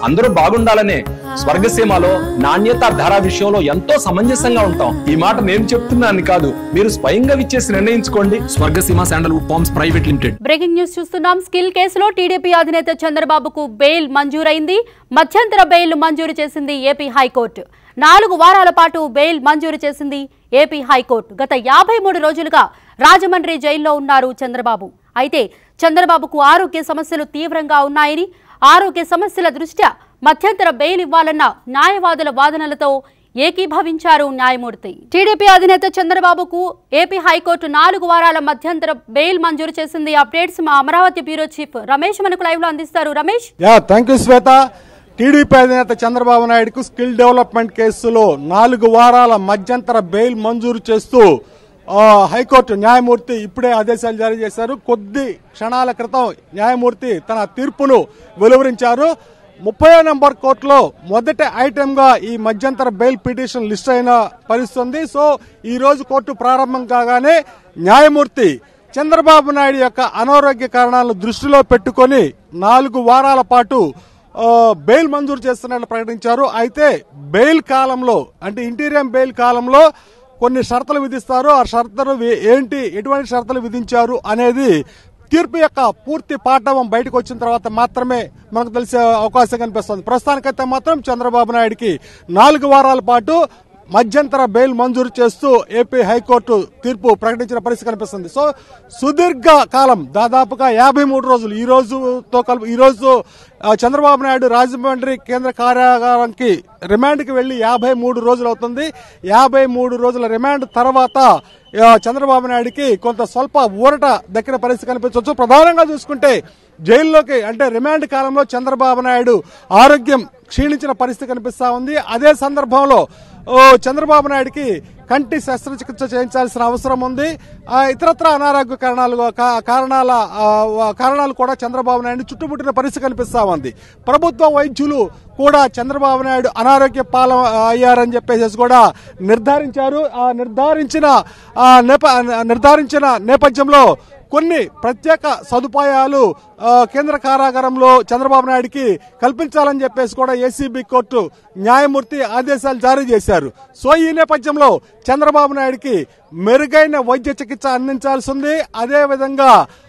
అందరూ బాగుండాలనే స్వర్గసీమలో నాణ్యత ధర విషయంలో ఎంతో సమంజసంగా ఉంటాం ఈ మాట నేను చెప్తున్నాను కాదు మీరు స్వయంగా విచ్చేసి నిర్ణయించుకోండి Swargaseema sandalwood farms private limited breaking news చూస్తున్నాం స్కిల్ కేసులో టీడీపీ అధినేత చంద్రబాబుకు బెయిల్ మంజూరైంది మధ్యంతర బెయిల్ మంజూరు చేసింది ఏపీ హైకోర్టు నాలుగు వారాల పాటు బెయిల్ మంజూరు చేసింది ఏపీ హైకోర్టు గత యాభై మూడు రోజులుగా రాజమండ్రి జైల్లో ఉన్నారు చంద్రబాబు అయితే చంద్రబాబుకు ఆరోగ్య సమస్యలు తీవ్రంగా ఉన్నాయని ఆరోగ్య సమస్యల దృష్ట్యా మధ్యంతర బెయిల్ ఇవ్వాలన్న న్యాయవాదుల వాదనలతో ఏకీభవించారు న్యాయమూర్తి టీడీపీ అధినేత చంద్రబాబుకు ఏపీ హైకోర్టు నాలుగు వారాల మధ్యంతర బెయిల్ మంజూరు చేసింది అప్డేట్స్ మా అమరావతి బ్యూరో చీఫ్ రమేష్ మనకు లైవ్ లో అందిస్తారు Ramesh yeah thank you Shweta TDP అధినేత చంద్రబాబు నాయుడుకు స్కిల్ డెవలప్మెంట్ కేసులో నాలుగు వారాల మధ్యంతర బెయిల్ మంజూరు చేస్తూ ఆ, హైకోర్టు న్యాయమూర్తి ఇప్పుడే ఆదేశాలు జారీ చేశారు కొద్ది క్షణాల క్రితం న్యాయమూర్తి తన తీర్పును వెలువరించారు ముప్పై నంబర్ కోర్టులో మొదటి ఐటెం గా ఈ మధ్యంతర బెయిల్ పిటిషన్ లిస్ట్ అయిన పరిస్థితుంది సో ఈ రోజు కోర్టు ప్రారంభం కాగానే న్యాయమూర్తి చంద్రబాబు నాయుడు యొక్క అనారోగ్య కారణాలను దృష్టిలో పెట్టుకొని నాలుగు వారాల పాటు ఆ, బెయిల్ మంజూరు చేస్తున్నట్లు ప్రకటించారు అయితే బెయిల్ కాలంలో అంటే ఇంటీరియం బెయిల్ కాలంలో కొన్ని షరతులు విధిస్తారు ఆ షరతులు వి- ఏంటి ఎటువంటి షరతులు విధించారు అనేది తీర్పు యొక్క పూర్తి పాఠవం బయటకు వచ్చిన తర్వాత మాత్రమే మనకు తెలిసే అవకాశం కనిపిస్తుంది ప్రస్తుతానికైతే మాత్రం చంద్రబాబు నాయుడికి నాలుగు వారాల పాటు మధ్యంతర బెయిల్ మంజూరు చేస్తూ ఏపీ హైకోర్టు తీర్పు ప్రకటించిన పరిస్థితి కనిపిస్తుంది సో సుదీర్ఘ కాలం దాదాపుగా యాభై మూడు రోజులు ఈ రోజుతో కలుపు ఈ రోజు ఆ, చంద్రబాబు నాయుడు రాజమండ్రి కేంద్ర కార్యాగారానికి రిమాండ్కి వెళ్లి యాభై మూడు రోజులు అవుతుంది యాభై మూడు రోజుల రిమాండ్ తర్వాత ఆ, చంద్రబాబు నాయుడికి కొంత స్వల్ప ఊరట దక్కిన పరిస్థితి కనిపించవచ్చు ప్రధానంగా చూసుకుంటే జైల్లోకి అంటే రిమాండ్ కాలంలో చంద్రబాబు నాయుడు ఆరోగ్యం క్షీణించిన పరిస్థితి కనిపిస్తా ఉంది అదే సందర్భంలో ఓ చంద్రబాబు నాయుడికి కంటి శస్త్రచికిత్స చేయించాల్సిన అవసరం ఉంది ఆ, ఇతరత్ర అనారోగ్య కారణాలు కా- కారణాల ఆ, వ- కారణాలు కూడా చంద్రబాబు నాయుడు చుట్టుముట్టిన పరిస్థితి కనిపిస్తా ఉంది ప్రభుత్వ వైద్యులు కూడా చంద్రబాబు నాయుడు అనారోగ్య పాల అయ్యారని చెప్పేసి కూడా నిర్ధారించారు ఆ నిర్ధారించిన ఆ నేప నిర్ధారించిన నేపథ్యంలో కొన్ని ప్రత్యేక సదుపాయాలు ఆ, కేంద్ర కారాగారంలో చంద్రబాబు నాయుడికి కల్పించాలని చెప్పేసి కూడా ఏసీబీ కోర్టు న్యాయమూర్తి ఆదేశాలు జారీ చేశారు సో ఈ నేపథ్యంలో చంద్రబాబు నాయుడికి మెరుగైన వైద్య చికిత్స అందించాల్సి ఉంది అదే విధంగా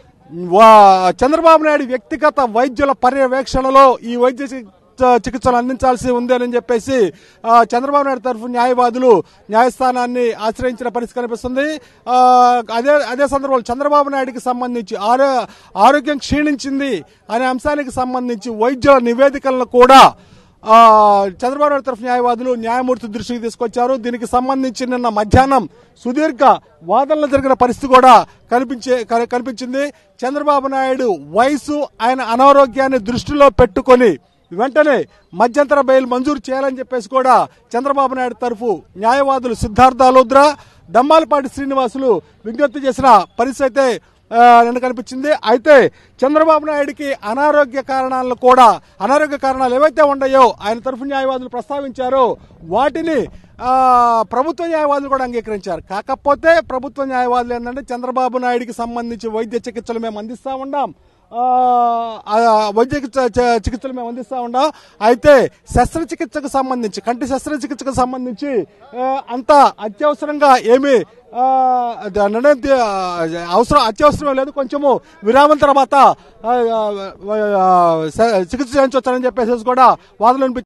వా- చంద్రబాబు నాయుడు వ్యక్తిగత వైద్యుల పర్యవేక్షణలో ఈ వైద్య చి- చికిత్సలు అందించాల్సి ఉంది అని చెప్పేసి ఆ, చంద్రబాబు నాయుడు తరఫు న్యాయవాదులు న్యాయస్థానాన్ని ఆశ్రయించిన పరిస్థితి కనిపిస్తుంది ఆ, అదే అదే సందర్భంలో చంద్రబాబు నాయుడికి సంబంధించి ఆరో ఆరోగ్యం క్షీణించింది అనే అంశానికి సంబంధించి వైద్యుల నివేదికలను కూడా ఆ, చంద్రబాబు నాయుడు తరఫు న్యాయవాదులు న్యాయమూర్తి దృష్టికి తీసుకొచ్చారు దీనికి సంబంధించి నిన్న మధ్యాహ్నం సుదీర్ఘ వాదనలు జరిగిన పరిస్థితి కూడా కనిపించే కని- కనిపించింది చంద్రబాబు నాయుడు వయసు ఆయన అనారోగ్యాన్ని దృష్టిలో పెట్టుకొని వెంటనే మధ్యంతర బెయిల్ మంజూరు చేయాలని చెప్పేసి కూడా చంద్రబాబు నాయుడు తరఫు న్యాయవాదులు సిద్ధార్థ అలోద్రా దమ్మాలపాటి శ్రీనివాసులు విజ్ఞప్తి చేసిన పరిస్థితి అయితే ఆ, నిన్న కనిపించింది అయితే చంద్రబాబు నాయుడికి అనారోగ్య కారణాలను కూడా అనారోగ్య కారణాలు ఏవైతే ఉన్నాయో ఆయన తరఫు న్యాయవాదులు ప్రస్తావించారో వాటిని ఆ, ప్రభుత్వ న్యాయవాదులు కూడా అంగీకరించారు కాకపోతే ప్రభుత్వ న్యాయవాదులు ఏంటంటే చంద్రబాబు నాయుడికి సంబంధించి వైద్య చికిత్సలు మేము అందిస్తా ఉన్నాం ఆ, ఆ, వైద్య చికిత్స- చ- చికిత్సలు మేము అందిస్తా ఉన్నాం అయితే శస్త్రచికిత్సకు సంబంధించి కంటి శస్త్రచికిత్సకు సంబంధించి ఆ, అంత అత్యవసరంగా ఏమి ఆ, ద- నిర్ణయం తీ- ఆ, అవసరం అత్యవసరం లేదు కొంచెము విరామం తర్వాత ఆ, ఆ, ఆ, చికిత్స చేయించవచ్చని చెప్పేసి కూడా వాదనలు వినిపించారు.